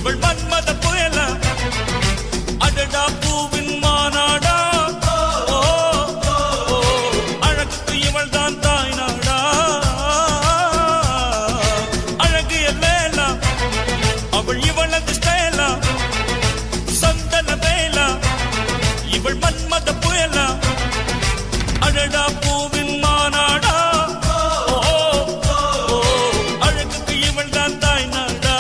இவள் மன்மத புயலா அடடா பூவின் மாநாடா ஓ, ஓ, அழகுக்கு இவள் தான் தாய் நாடா அழகு எல்லேலா அவள் இவளது ஸ்டைலா சந்தன வேலா இவள் மன்மத புயலா அடடா பூவின் மாநாடா ஓ, ஓ, அழகுக்கு இவள் தான் தாய் நாடா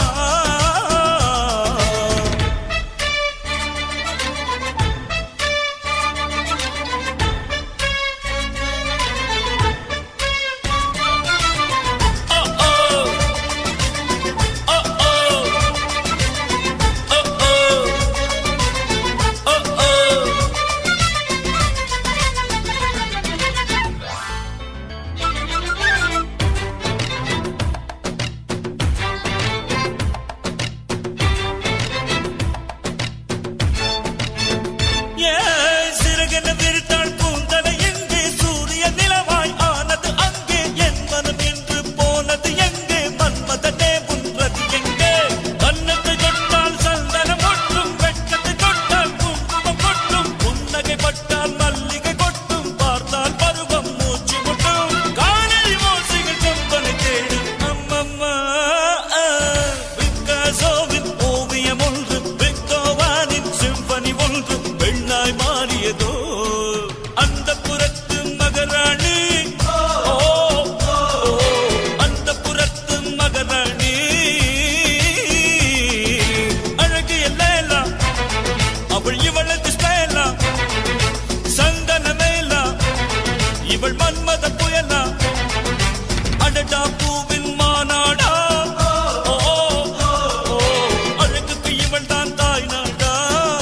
ஏன் சிறகென விரித்தாள் பூந்தலை எங்கே சூரிய நிலவாய் ஆனது அங்கே என் மனம் என்று போனது எங்கே மன்மதனே உன்றது எங்கே கன்னத்தை தொட்டால் சந்தனம் ஒட்டும் வெட்கத்தை தொட்டால் குங்குமம் கொட்டும் புன்னகை பட்டால் மல்லிகை கொட்டும் பார்த்தால் பருவம் மூச்சு முட்டும் காணல் ஓசைகள் கொம்பனை தேடும் அம்மம்மா பிக்காசோவின் ஓவியம் ஒன்று பெத்தோவானின் சிம்பனி ஒன்று பெண்ணாய் மாறியதோ அந்த புறத்து மகராணி ஓ, ஓ, அந்த புறத்து மகராணி அழகு எல்லேலா அவள் இவளது ஸ்டைலா சந்தன மேலா இவள் மன்மத புயலா அடடா பூவின் மாநாடா ஓ, ஓ, அழகுக்கு இவள் தான் தாய் நாடா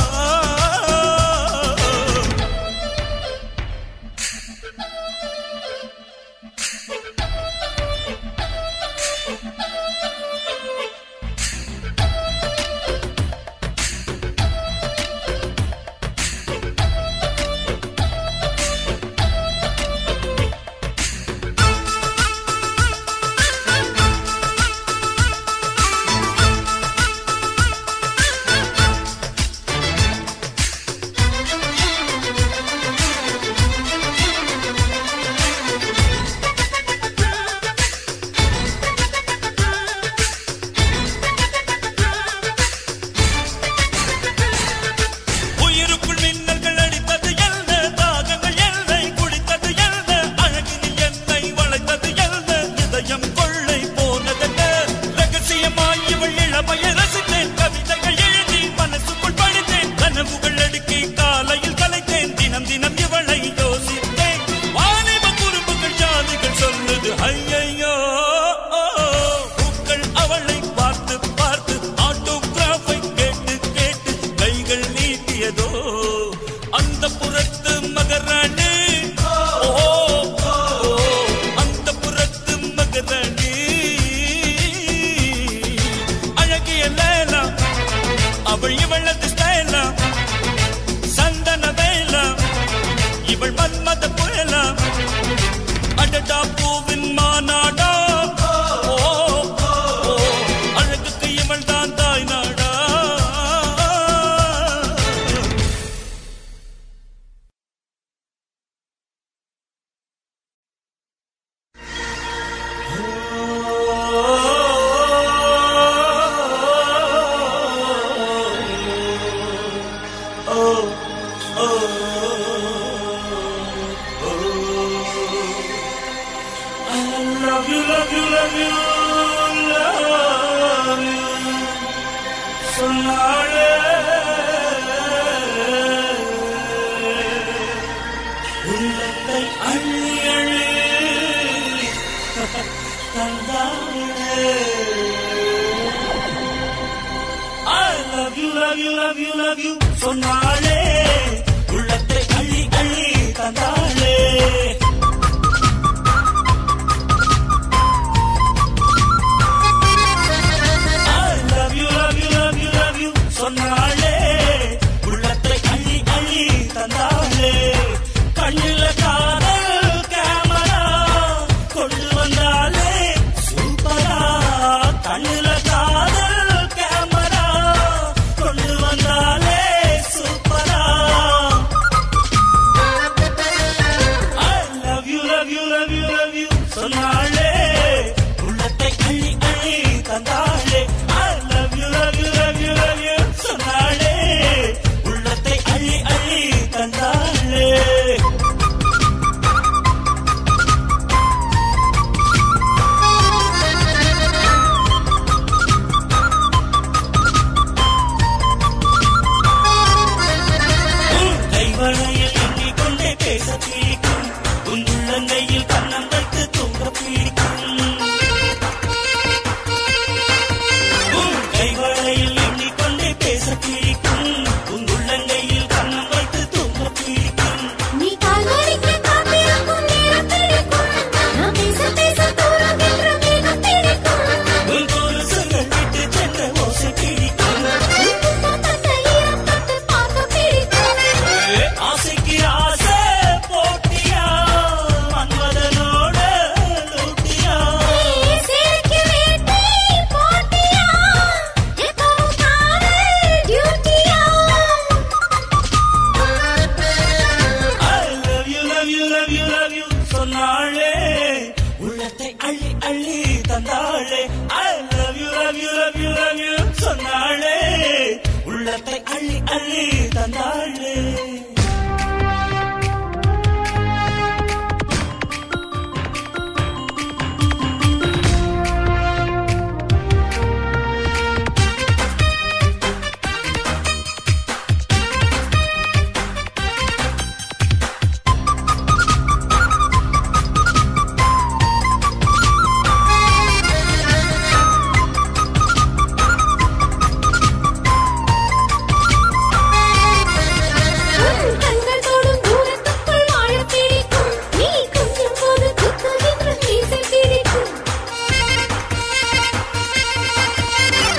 உயிருக்குள் மின்னல்கள் அடித்தது என்ன தாகங்கள் என்னை குடித்தது என்ன அழகினில் என்னை வளைத்தது என்ன இதயம் கொள்ளை போனதென்ன ரகசியமாய் இவள் இளமையை ரசித்தேன் கவிதைகள் எழுதி மனசுக்குள் படித்தேன் கனவுகள் அடுக்கி காலையில் கலைத்தேன் தினம் தினம் இவளை யோசித்தேன் வாலிப குறும்புகள் ஜாதிகள் சொல்லுது ஐயையோ பூக்கள் அவளை பார்த்து பார்த்து ஆட்டோகிராஃபை கேட்டு கேட்டு கைகள் நீட்டியதோ அந்த புறத்து மகராணி ஓ, ஓ, அந்த புறத்து மகராணி அழகிய லேலா அவள் இவளது ஸ்டைலா சந்தன வேலா இவள் மன்மத புயலா அடடா பூவின் மாநாடா ஓ, ஓ, அழகுக்கு இவள் தான் தாய் நாடா love you, love you, love you, love you. சொன்னாளே உள்ளத்தை அள்ளி அள்ளி தந்தாளே I love you, love you, love you, love you சொன்னாளே உள்ளத்தை அள்ளி அள்ளி தந்தாளே I love you, love you, love you, love you சொன்னாளே உள்ளத்தை அள்ளி அள்ளி தந்தாளே கண்ணில காதல் கேமரா கொண்டு வந்தாளே சூப்பரா கண்ணில காதல் கேமரா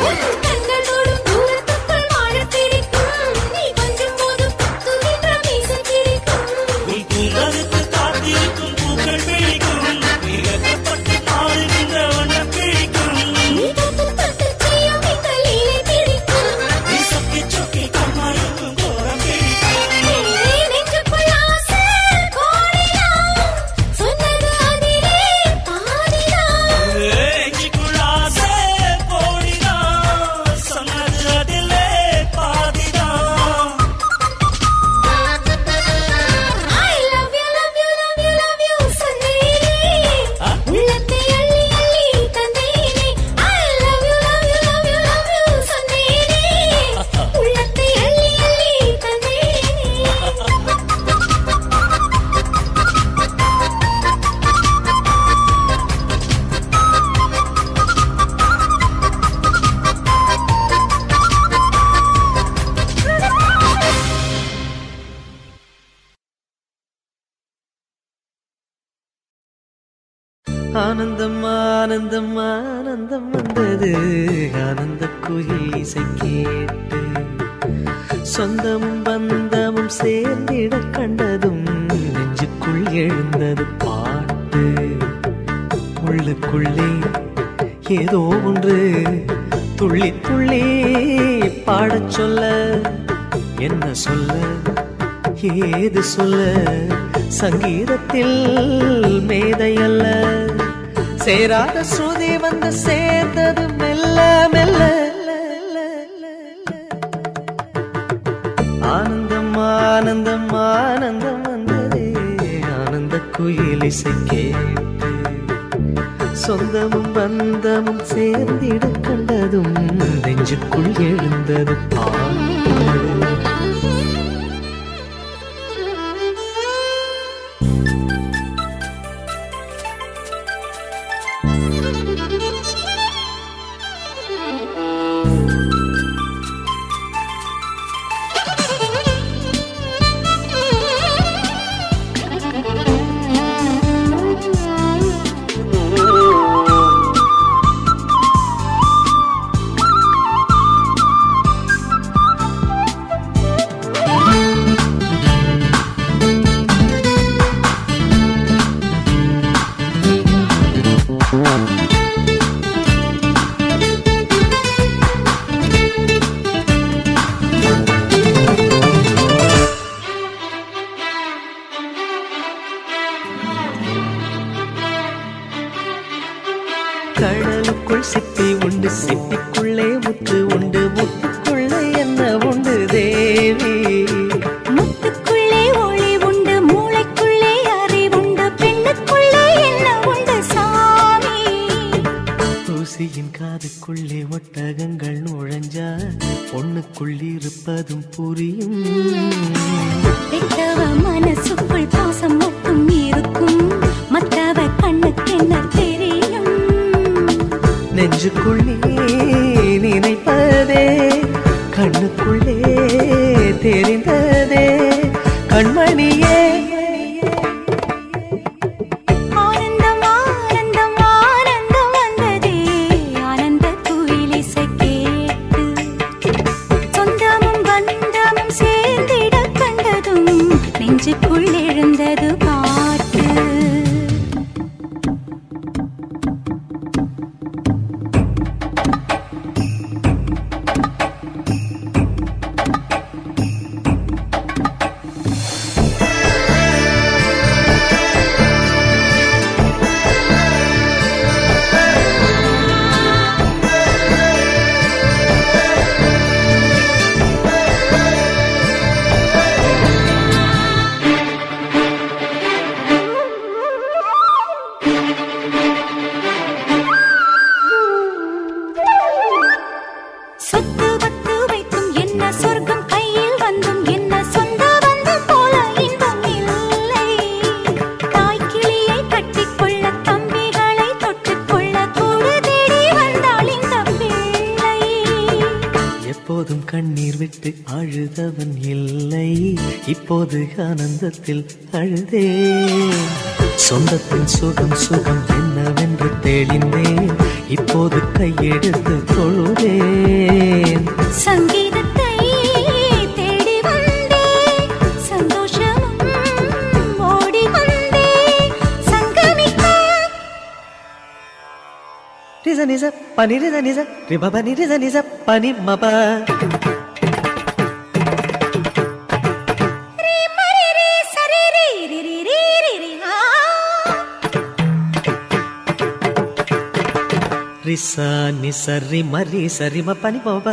கண்கள் தொடும் தூரத்துக்குள் வாழப் பிடிக்கும். நீ கொஞ்சும் போது குத்துகின்ற மீசை பிடிக்கும். உன் பூங்கருக்கு காத்திருக்கும் பூக்கள் பிடிக்கும் நீ வெட்கப்பட்டு மாறுகின்ற வண்ணம் பிடிக்கும் நீ தொட்டு தொட்டு செய்யும் இந்த லீலை பிடிக்கும். நீ சொக்கி சொக்கி கம்மாயிருக்கும் கோரம் பிடிக்கும் ஏ நெஞ்சுக்குள் ஆசை கோடிதான். சொன்னது அதிலே பாதிதான். ஏஞ்சிக்குள் ஆசை கோடிதான் சொன்னது அதிலே பாதிதான் I love you, love you, love you, love you சொன்னேனே. உள்ளத்தை அள்ளி அள்ளி தந்தேனே. I love you, love you, love you, love you சொன்னேனே. உள்ளத்தை அள்ளி அள்ளி தந்தேனே. ஆனந்தம் ஆனந்தம் ஆனந்தம் வந்தது ஆனந்த குயில் இசை கேட்டு சொந்தமும் பந்தமும் சேர்ந்திட கண்டதும் நெஞ்சுக்குள் எழுந்தது பாட்டு உள்ளுக்குள்ளே ஏதோ ஒன்று துள்ளி துள்ளி பாடச் சொல்ல என்ன சொல்ல ஏது சொல்ல சங்கீதத்தில் மேதையல்ல சேராத ஸ்ருதி வந்து சேர்ந்தது மெல்ல மெல்ல ஆனந்தம் ஆனந்தம் ஆனந்தம் வந்ததே ஆனந்த குயில் இசை கேட்டு சொந்தமும் பந்தமும் சேர்ந்திட கண்டதும் நெஞ்சுக்குள் எழுந்தது பாட்டு கடலுக்குள் சிப்பி உண்டு சிப்பிக்குள்ளே முத்து உண்டு முத்துக்குள்ளே என்ன உண்டு தேவி முத்துக்குள்ளே ஒளி உண்டு மூளைக்குள்ளே அறிவுண்டு பெண்ணுக்குள்ளே என்ன உண்டு சாமி ஊசியின் காதுக்குள்ளே ஒட்டகங்கள் நுழைஞ்சா பொண்ணுக்குள் இருப்பதும் புரியும் பெத்தவ மனசுக்குள் பாசம் மட்டும் இருக்கும் மத்தவ கண்ணுக்கு என்ன தெரியும் நெஞ்சுக்குள்ளே நினைப்பதே கண்ணுக்குள்ளே தெரிந்ததே கண்மணியே ஆனந்தம் ஆனந்தம் ஆனந்தம் வந்ததே ஆனந்த குயிலிசை கேட்டு சொந்தமும் பந்தமும் சேர்ந்திட கண்டதும் நெஞ்சுக்குள் எழுந்தது பாட்டு சொத்து பத்து வைத்தும் என்ன சொர்க்கம் கையில் வந்தும் என்ன சொந்த பந்தம் போல இன்பம் இல்லை தாய் கிளியை கட்டிக்கொள்ள தம்பிகளை தொட்டுக்கொள்ள கூடு தேடி வந்தாள் இந்த பிள்ளை எப்போதும் கண்ணீர் விட்டு அழுதவன் இல்லை இப்போது ஆனந்தத்தில் அழுதே சொந்தத்தின் சுகம் சுகம் என்னவென்று தெளிந்தேன் இப்போது கையெடுத்து தொழுதே నిజ పని రిద నిజ రిబ పని రిజ నిజ పని మప రే మరి రే సరి రే రి రి రి రి రి ఆ రిస నిస రి మరి సరి మ పని మప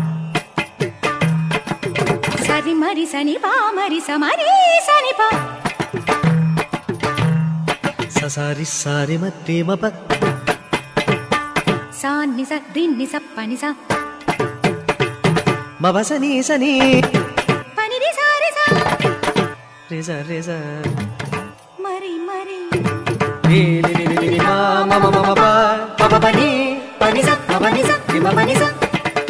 సరి మరి సని పా మరి సమరి సని పా ససారి సారి మట్టి మప సా ని స రి ని స పని స మవ సని సని పని రి సా రి సా రిజ రిజ మరి మరి రి రి రి రి రి మా మ మ మ మ ప ప ప పని పని స మ పని స రి మ పని స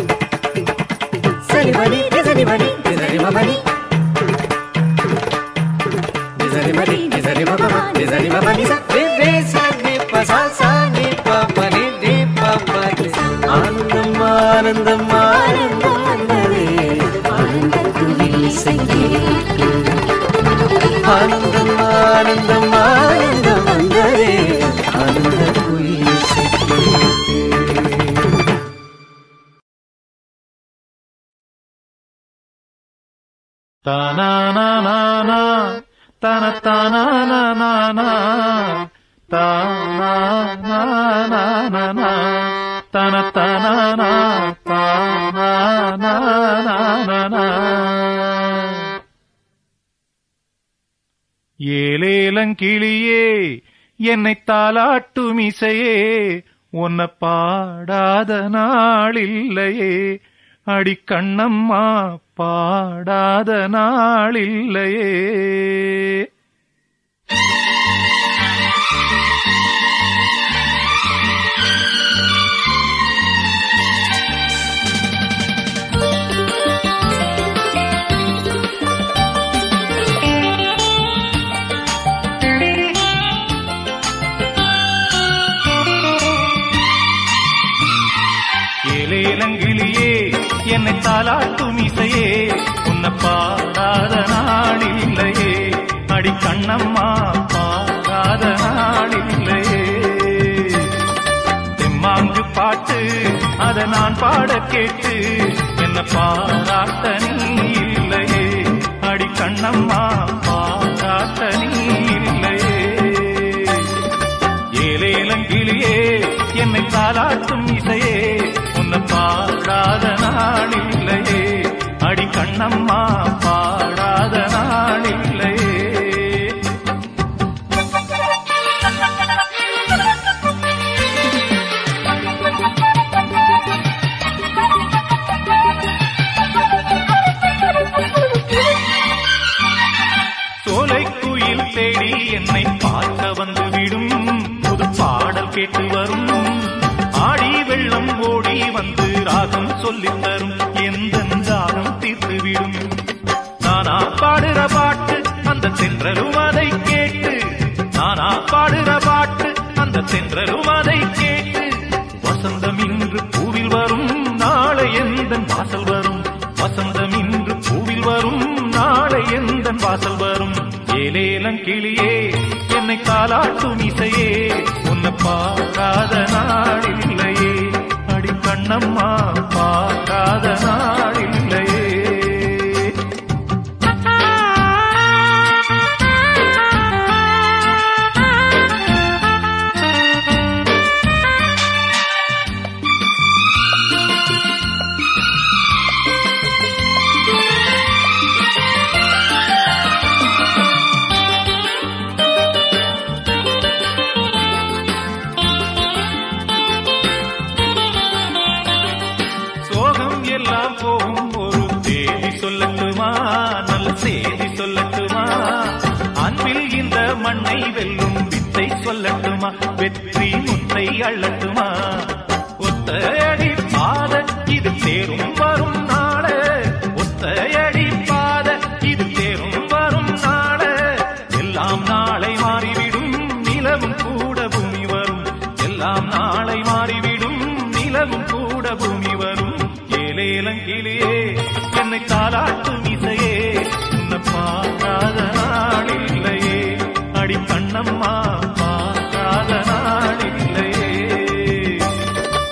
సని పని రి సని పని రి స రి మ పని రి స రి మరి రి స రి మ ప మ రి స రి మ పని స రి రి స రి ప స స ని ప ప ని రి ప ప రి ஆனந்தம் ஆனந்தம் ஆனந்தம் வந்ததே ஆனந்தத்துயில் இசையே ஆனந்தம் ஆனந்தம் ஆனந்தம் வந்ததே ஆனந்தத்துயில் இசையே தானானானானா, தனத்தானானானானா, தானானானானா, தனத்தானானா, தானானானானா. ஏலேலங்கிளியே என்னை தாலாட்டும் இசையே உன்னை பாடாத நாளில்லையே அடி கண்ணம்மா பாடாத நாளில்லையே ஏலேலங்கிளியே என்னை தாலாட்டும் இசையே உன்னை பாடாத நாளில்லையே அடி கண்ணம்மா பாடாத நாளில்லையே தெம்மாங்கு பாட்டு அத நான் பாட கேட்டு என்ன பாராட்ட நீ இல்லையே அடி கண்ணம்மா பாராட்ட நீ இல்லையே ஏலேலங்கிளியே என்னை தாலாட்டும் இசையே உன்னை பாடாத நாளில்லையே அடி கண்ணம்மா பாடாத நாளில்லையே சோலை குயில் தேடி என்னை பார்க்க வந்து விடும் புது பாடல் கேட்டு வரும் ஆடி வெள்ளம் ஓடி வந்து ராகம் சொல்லித் தரும் எந்த தாகம் தீர்த்து விடும் நானா பாடுற பாட்டு அந்த தென்றலும் அதை கேட்டு நானா பாடுற பாட்டு அந்த தென்றலும் அதை கேட்டு வசந்தம் இன்று பூவில் வரும் நாளை எந்த வாசல் வரும் வசந்தம் இன்று பூவில் வரும் நாளை எந்த வாசல் வரும் ஏலேலம் கிளியே என்னை காலாட்டும் இசையே உன்னை பார்க்காத நாளில்லையே அடி கண்ணம்மா பார்க்காத நாளில்லையே சோகம் எல்லாம் போகும் ஒரு தேதி சொல்லட்டுமா நல்ல செய்தி சொல்லட்டுமா அன்பில் இந்த மண்ணை வெல்லும் வித்தை சொல்லட்டுமா வெற்றி முத்தை அள்ளட்டுமா ஒத்தையடி பாத இது தேரும் வரும் நாள ஒத்தையடி பாத இது தேரும் வரும் நாள எல்லாம் நாளை மாறிவிடும் நிலவும் கூட பூமி வரும் எல்லாம் நாளை மாறிவிடும் நிலவும் கூட பூமி வரும் ஏலேலங்கிளியே என்னை தாலாட்டும் இசையே உன்னை பார்க்காத நாளில்லையே அடி கண்ணம்மா பார்க்காத நாளில்லையே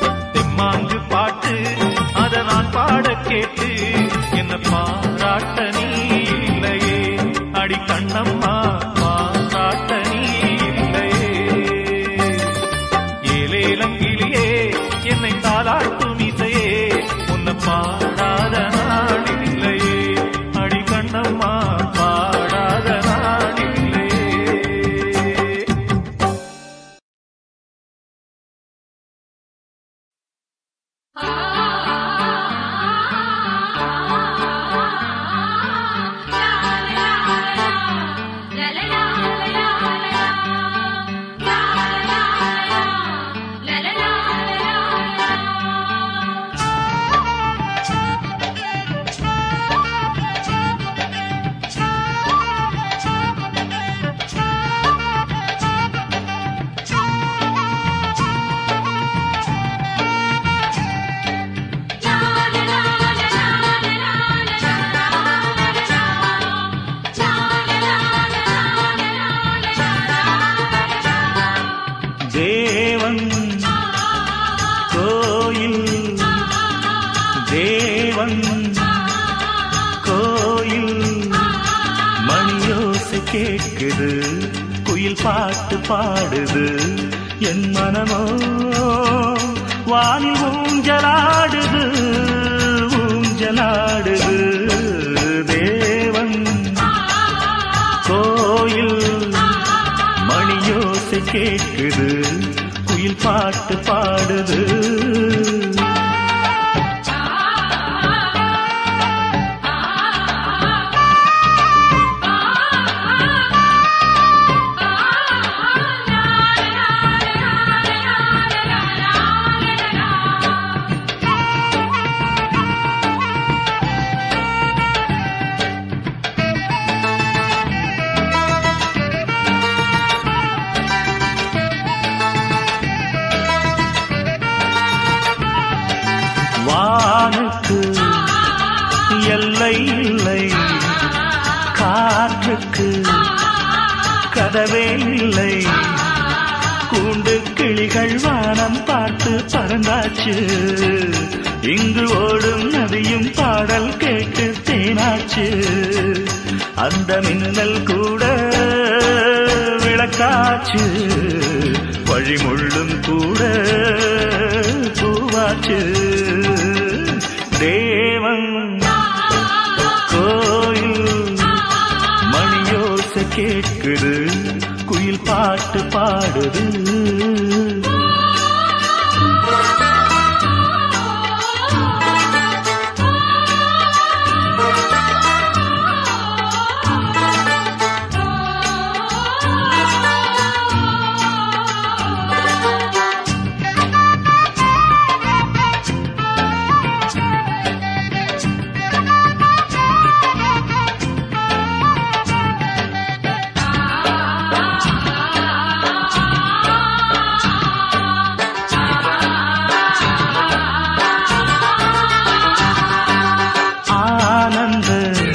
கேட்குது குயில் பாட்டு பாடுது என் மனமோ வானில் ஊஞ்சலாடுது ஊஞ்சலாடுது தேவன் கோயில் மணியோசை கேட்குது குயில் பாட்டு பாடுது வானுக்கு எல்லை இல்லை காற்றுக்கு கதவே இல்லை கூண்டு கிளிகள் வானம் பார்த்து பறந்தாச்சு இங்கு ஓடும் நதியும் பாடல் கேட்டு தேனாச்சு அந்த மின்னல் கூட விளக்காச்சு வழிமுள்ளும் கூட பூவாச்சு தேவன் கோயில் மணியோசை கேட்குது குயில் பாட்டு பாடுது ஆனந்த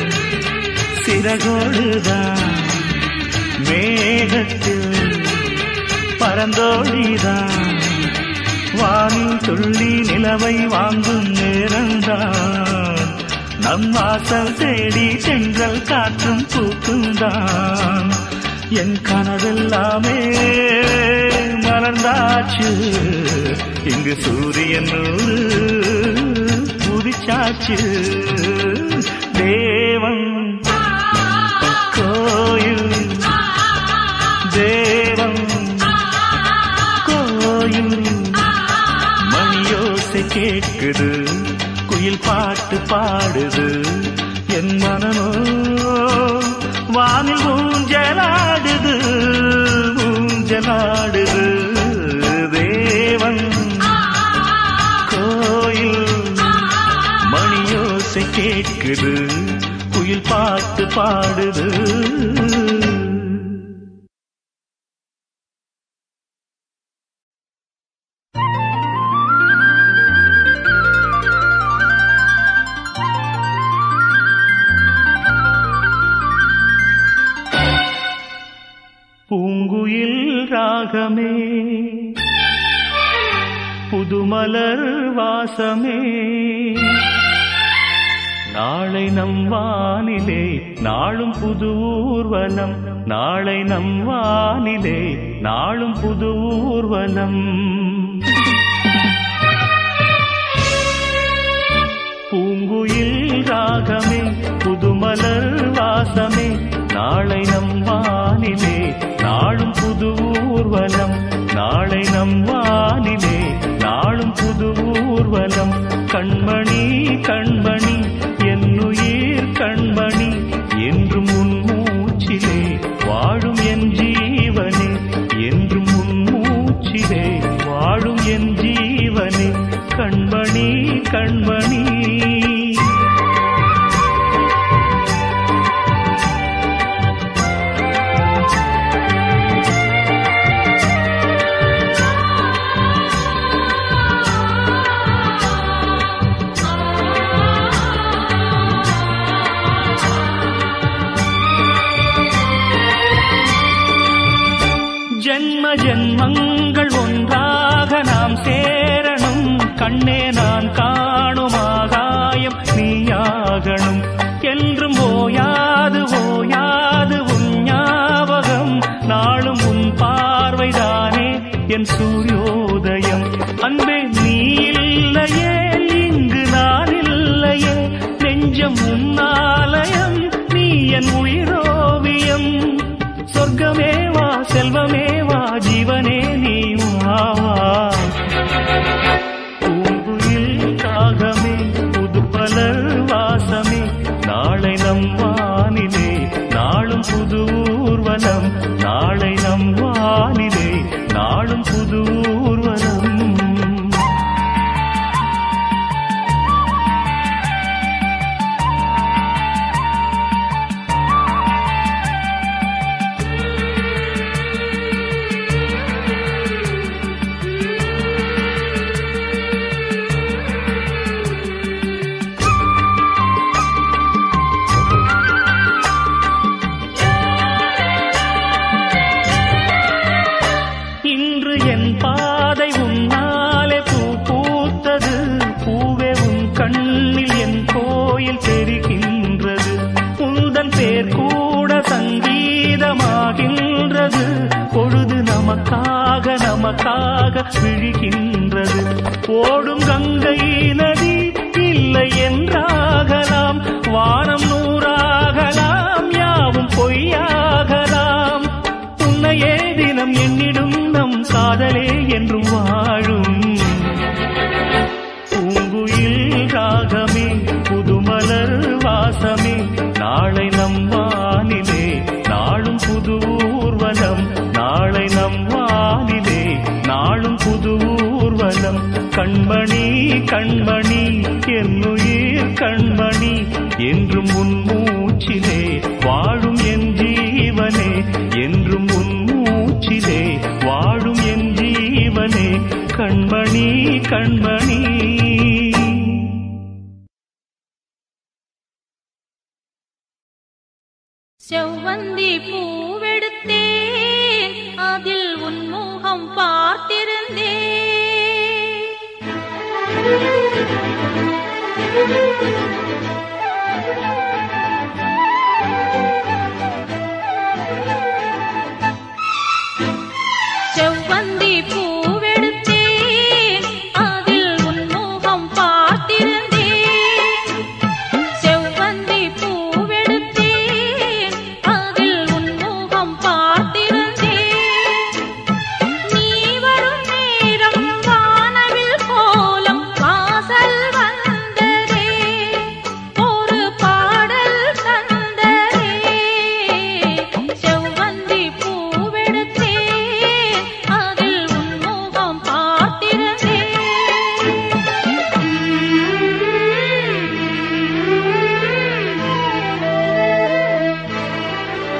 சிறகோடுதான் மேகத்தில் பரந்தோடிதான் வானில் துள்ளி நிலவை வாங்கும் நேரம்தான் நம் வாசல் தேடி சென்றல் காற்றும் பூக்கும்தான் என் கனவெல்லாமே மலர்ந்தாச்சு இங்கு சூரியன் நூறு உதிச்சாச்சு தேவன் கோயில் தேவன் கோயில் மணியோசை கேட்குது குயில் பாட்டு பாடுது என் மனமோ வானில் ஊஞ்சலாடுது ஊஞ்சலாடுது தேவன் கோயில் மணியோசை கேட்குது குயில் பாட்டு பாடுது பூங்குயில் ராகமே புதுமலர் வாசமே நாளை நம் வானிலே நாளும் புது ஊர்வலம் நாளை நம் வானிலே நாளும் புது ஊர்வலம் பூங்குயில் ராகமே புதுமலர் வாசமே நாளை நம் வானிலே நாளும் புது ஊர்வலம் நாளை நம் வானிலே நாளும் புது ஊர்வலம் கண்மணி கண்மணி என்னுயிர் கண்மணி என்றும் உன் மூச்சிலே வாழும் என் ஜீவனே என்றும் உன் மூச்சிலே வாழும் என் ஜீவனே கண்மணி கண்மணி ஜென்ம ஜென்மங்கள் ஒன்றாக நாம் சேரணும் கண்ணே நான் காணும் ஆகாயம் நீயாகணும் என்றும் ஓயாது ஓயாது உன் ஞாபகம் நமக்காக நமக்காக விழிகின்றது ஓடும் கங்கை நதி இல்லை என்றாகலாம் வானம் நூறாகலாம் யாவும் பொய்யாகலாம் உன்னையே தினம் எண்ணிடும் நம் காதலே என்றும் வாழும் பூங்குயில் ராகமே புதுமலர் வாசமே நாளை நம் வானிலே நாளும் புது ஊர்வலம் நாளை நம் வானிலே நாளும் புது ஊர்வலம் கண்மணி கண்மணி என்னுயிர் கண்மணி என்றும் உன் மூச்சிலே வாழும் என் ஜீவனே என்றும் உன் மூச்சிலே வாழும் என் ஜீவனே கண்மணி கண்மணி செவ்வந்தி பூவெடுத்தேன் அதில் உன்முகம் பார்த்திருந்தேன் செவ்வந்தி பூவெடுத்தேன் அதில் உன்முகம் பார்த்திருந்தேன் செவ்வந்தி பூவெடுத்தேன் அதில் உன்முகம் பார்த்திருந்தேன் நீ வரும் நேரம் வானவில் கோலம் வாசல் வந்ததே ஒரு பாடல் தந்ததே செவ்வந்தி பூவெடுத்தேன் அதில் உன்முகம் பார்த்திருந்தேன்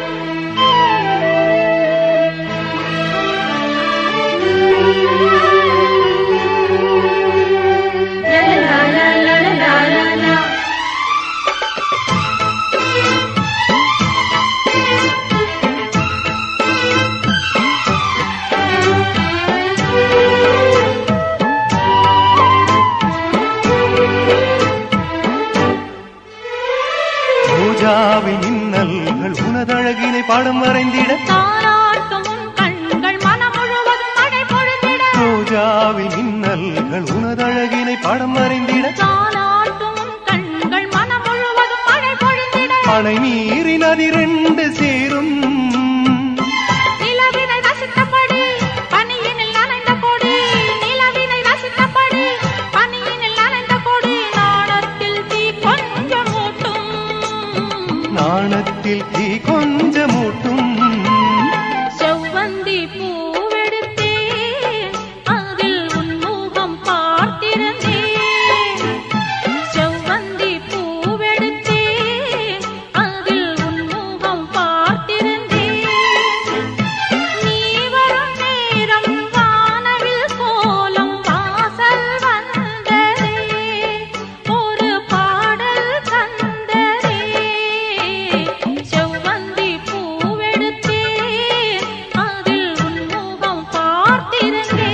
La la la la la la la. பூஜாவின் இன்னல்கள் உனதழகினை பாடம் வரைந்திட தாலாட்டும் உன் கண்கள் மனம் முழுவதும் மழை பொழிந்திட ரோஜாவின் இன்னல்கள் உனதழகினை பாடம் வரைந்திட தாலாட்டும் உன் கண்கள் மனம் முழுவதும் மழை பொழிந்திட அணை நீரின் அதிரெண்டு சேரும் நிலவினை ரசித்தபடி பனியினில் நனைந்த கொடி நிலவினை ரசித்தபடி பனியினில் நனைந்த கொடி நாணத்தில் தீ கொஞ்சம் ஊட்டும் நாணத்தில் தீ கொஞ்சமூட்டும் செவ்வந்தி பூவெடுத்தேன் அதில் உன்முகம் பார்த்திருந்தேன் செவ்வந்தி பூவெடுத்தேன் அதில் உன்முகம் பார்த்திருந்தேன் நீ வரும் நேரம் வானவில் கோலம் வாசல் வந்ததே ஒரு பாடல் தந்ததே செவ்வந்தி பூவெடுத்தேன் அதில் உன்முகம் பார்த்திருந்தேன்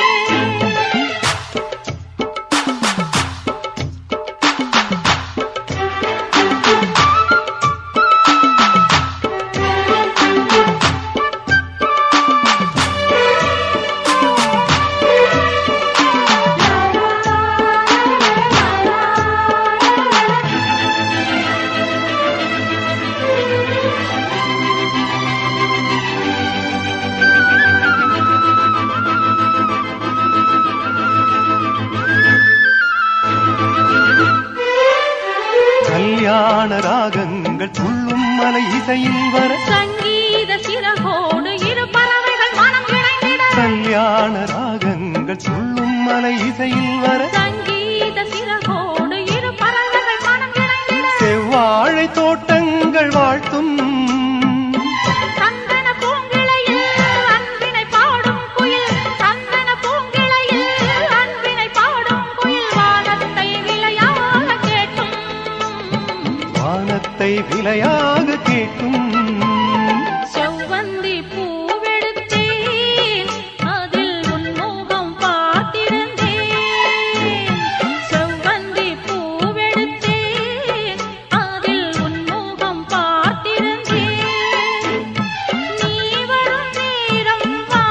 கல்யாண ராகங்கள் துள்ளும் மலை இசையில் வர சங்கீத சிறகோடு இரு பறவைகள் மனம் இணைந்திட கல்யாண ராகங்கள் துள்ளும் மலை இசையில் வர சங்கீத சிறகோடு இரு பறவைகள் மனம் இணைந்திட செவ்வாழை தோட்டங்கள் வாழ்த்தும் சந்தன பூங்கிளையில் அன்பினை பாடும் குயில் சந்தன பூங்கிளையில் அன்பினை பாடும் குயில் வானத்தை விளையாக கேட்டும் வானத்தை விலையாக கேட்கும் செவ்வந்தி பூவெடுத்தேன் அதில் உன்முகம் பார்த்திருந்தேன் செவ்வந்தி பூவெடுத்தேன் அதில் உன்முகம் பார்த்திருந்தேன் நீ வரும் நேரம் வா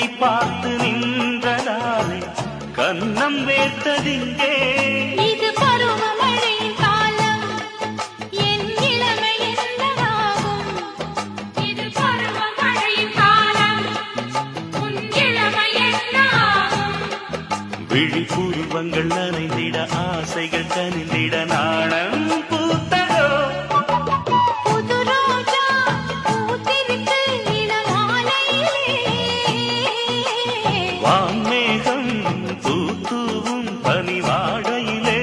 பார்த்து நின்றதாலே கன்னம் வேர்த்ததிங்கே இது பருவமழையின் காலம் என் இளமை என்னவாகும் இது பருவமழையின் காலம் உன் இளமை என்னவாகும் விழிப்புருவங்கள் நனைந்திட ஆசைகள் கனிந்திட நாணம் பூத்ததோ புது ரோஜா பூத்திருக்கு இளமாலையிலே வான்மேகம் பூத்தூவும் பனிவாடையிலே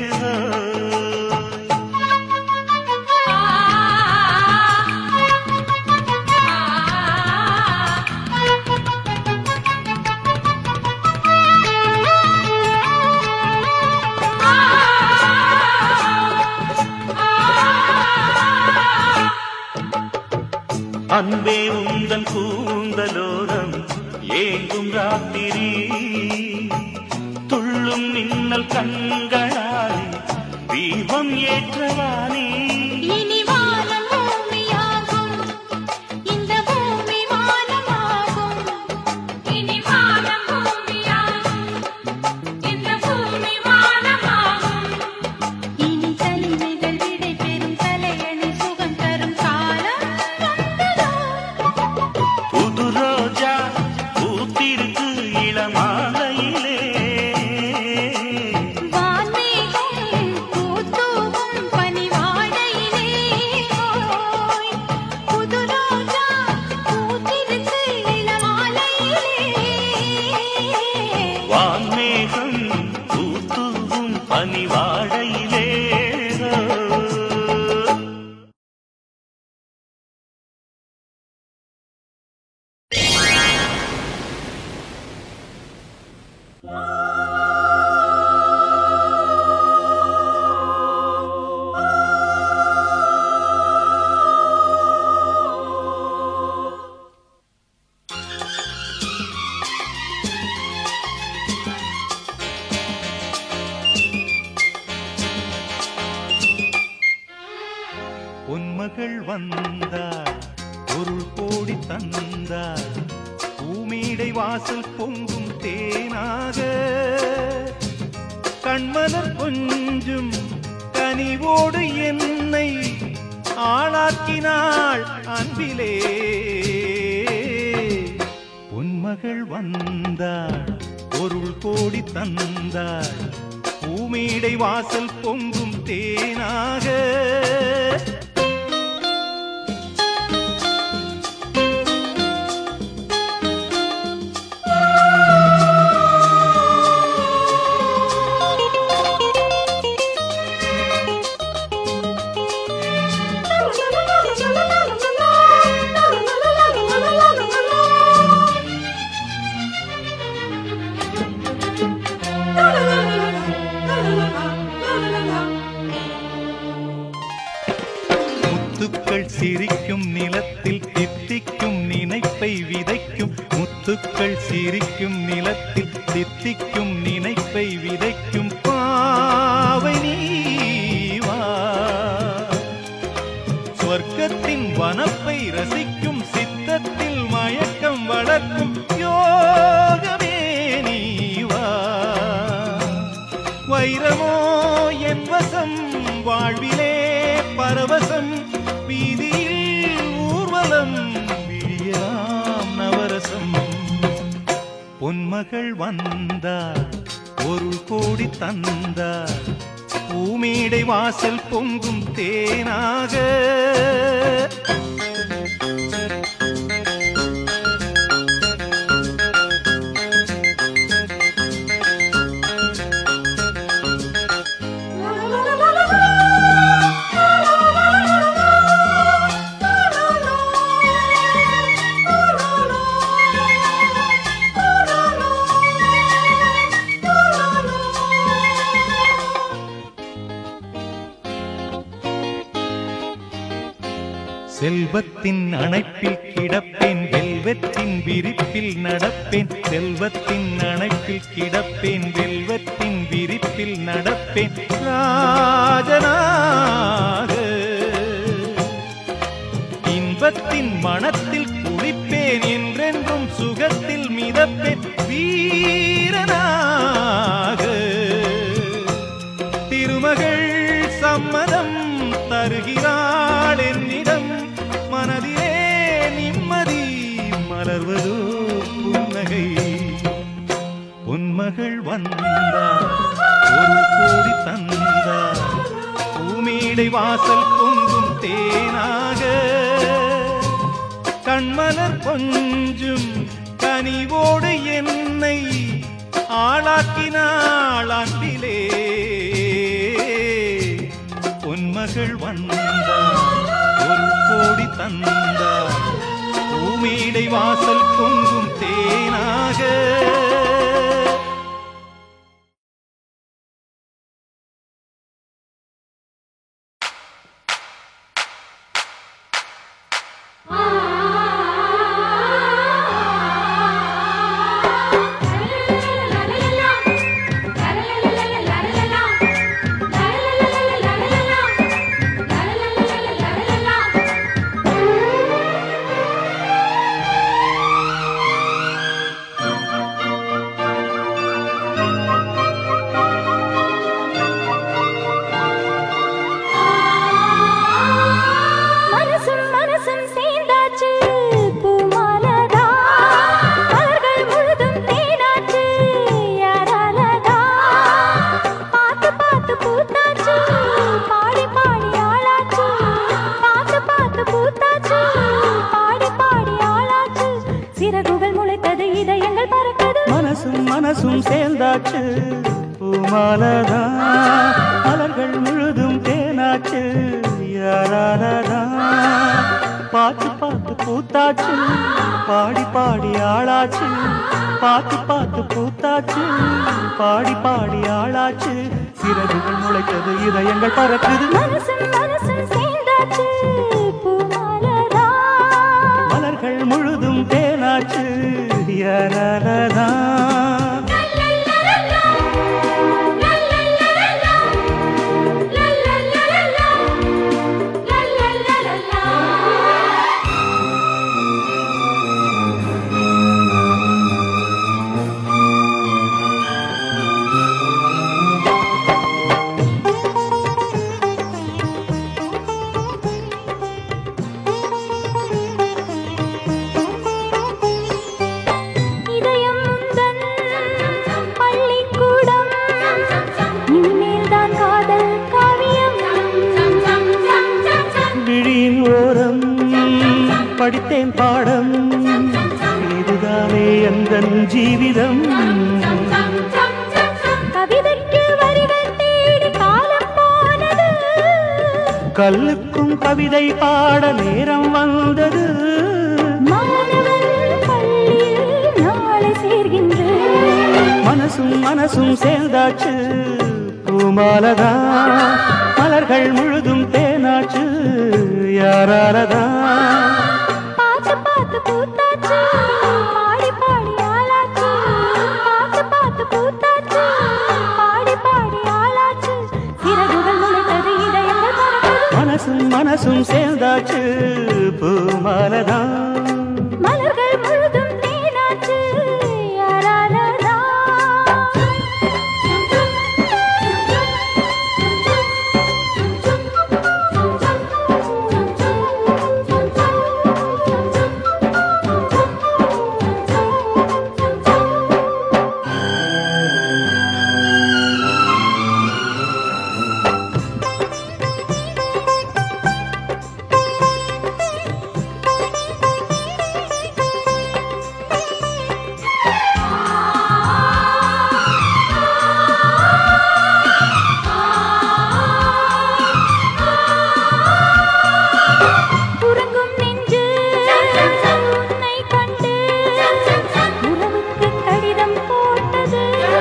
அன்பே உந்தன் கூந்தலோரம் ஏங்கும் ராத்திரி துள்ளும் மின்னல் கண்களால் தீபம் ஏற்றவானே இனி வானம் பூமியாகும் இந்த பூமி வானமாகும் இனி வானம் பூமியாகும் இந்த பூமி வானமாகும் இனி தனிமைகள் விடை பெறும் தலையணி சுகம் தரும் காலம் வந்ததோ புது ரோஜா பூத்திருக்கு இளமாலையிலே வான்மேகம் பூத்தூவும் பனிவாடையிலே ஓய் புது ரோஜா பூத்திருக்கு இளமாலையிலே வான்மேகம் பூத்தூவும் பனிவாடையிலே பொன்மகள் வந்தார் பொருள் கோடி தந்தார் பூமீடை வாசல் பொங்கும் தேனாக கண்மலர் கொஞ்சும் கனிவோடு என்னை ஆளாக்கினாள் அன்பிலே பொன்மகள் வந்தாள் பொருள் கோடி தந்தாள் பூமீடை வாசல் பொங்கும் தேனாக முத்துக்கள் சிரிக்கும் நிலத்தில் தித்திக்கும் நினைப்பை விதைக்கும் முத்துக்கள் சிரிக்கும் நிலத்தில் தித்திக்கும் நினைப்பை விதைக்கும் பாவை நீவா சொர்க்கத்தின் வனப்பை ரசிக்கும் சித்தத்தில் மயக்கம் வளர்க்கும் யோகமே நீவா வைரமோ என் வசம் வாழ்விலே பரவசம் வீதியில் ஊர்வலம் விழியலாம் நவரசம் பொன்மகள் வந்தார் பொருள் கோடி தந்தார் பூமேடை வாசல் பொங்கும் தேனாக செல்வத்தின் அணைப்பில் கிடப்பேன் வெல்வத்தின் விரிப்பில் நடப்பேன் செல்வத்தின் அணைப்பில் கிடப்பேன் வெல்வத்தின் விரிப்பில் நடப்பேன் ராஜனாக இன்பத்தின் மனத்தில் குளிப்பேன் என்றென்றும் சுகத்தில் மித மலர்வதோ புன்னகை பொன்மகள் வந்தார் ஒரு கோடி தந்தார் பூமீடை வாசல் பொங்கும் தேனாக கண்மலர் கொஞ்சும் கனிவோடு என்னை ஆளாக்கினாள் அன்பிலே பொன்மகள் வந்தார் ஒரு கோடி தந்தார் பூமீடை வாசல் பொங்கும் தேனாக மனசும் மனசும் சேர்ந்தாச்சு பூமாலதா மலர்கள் முழுதும் தேனாச்சு யாராலதா பார்த்து பார்த்து பூத்தாச்சு பாடி பாடி ஆளாச்சு பார்த்து பார்த்து பூத்தாச்சு பாடி பாடி ஆளாச்சு சிறகுகள் முளைத்தது இதயங்கள் பறக்குது மனசும் மனசும் சேர்ந்தாச்சு பூமாலதா மலர்கள் முழுதும் தேனாச்சு யாராலதா பார்த்து பார்த்து பூத்தாச்சு பாடி பாடி ஆளாச்சு பார்த்து பார்த்து பூத்தாச்சு பாடி பாடி ஆளாச்சு சிறகுகள் முளைத்தது இதயங்கள் பறக்குது மனசும் மனசும் சேர்ந்தாச்சு பூமாலதா மலர்கள் முழுதும் தேனாச்சு யாராலதா இதயம் முந்தன் பள்ளிக்கூடம் இனிமேல் தான் காதல் காவியம் விழியின் ஓரம் படித்தேன் பாடம் இதுதானே எந்தன் ஜீவிதம் கவிதைக்கு வரிகள் தேடி காலம் போனது கல்லுக்கும் கவிதை பாட நேரம் வந்தது மாணவன் பள்ளியில் நாளை சேர்கின்றேன் மனசும் மனசும் சேர்ந்தாச்சு பூமாலதா மலர்கள் முழுதும் தேனாச்சு யாராலதா பார்த்து பார்த்து பூத்தாச்சு பாடி பாடி ஆளாச்சு பார்த்து பார்த்து பூத்தாச்சு பாடி பாடி ஆளாச்சு சிறகுகள் முளைத்தது இதயங்கள் பறக்குது மனசும் மனசும் சேர்ந்தாச்சு பூமாலதா மலர்கள் முழுதும் தேனாச்சு யாராலதா உறங்கும் நெஞ்சு உன்னை கண்டு உறவுக்கு கடிதம் போட்டது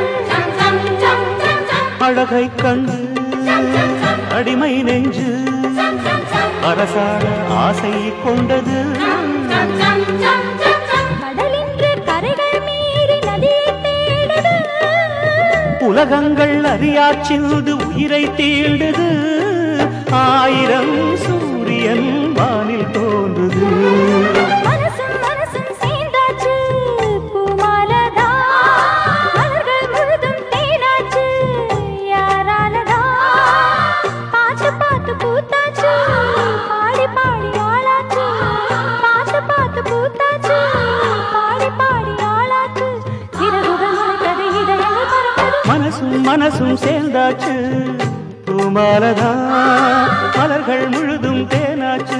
அழகை கண்டு அடிமை நெஞ்சு அரசாட ஆசை கொண்டது கடலின்று கரைகள் மீறி நதியை தேடுது உலகங்கள் அறியாச்சில்து உயிரை தீண்டுது ஆயிரம் சூரியன் வானில் தோன்றுது மனசும் மனசும் சேர்ந்தாச்சு பூமாலதா மலர்கள் முழுதும் தேனாச்சு யாராலதா பார்த்து பார்த்து பூத்தாச்சு பாடி பாடி ஆளாச்சு பார்த்து பார்த்து பூத்தாச்சு மனசும் சேர்ந்தாச்சு பூமாலதான் மலர்கள் முழுதும் தேனாச்சு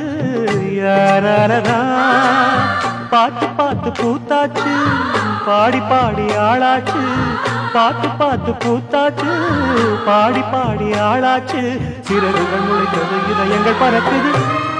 யாராலதான் பார்த்து பார்த்து பூத்தாச்சு பாடி பாடி ஆளாச்சு பார்த்து பார்த்து பூத்தாச்சு பாடி பாடி ஆளாச்சு சிறகுகள் முளைத்தது இதயங்கள் பறக்குது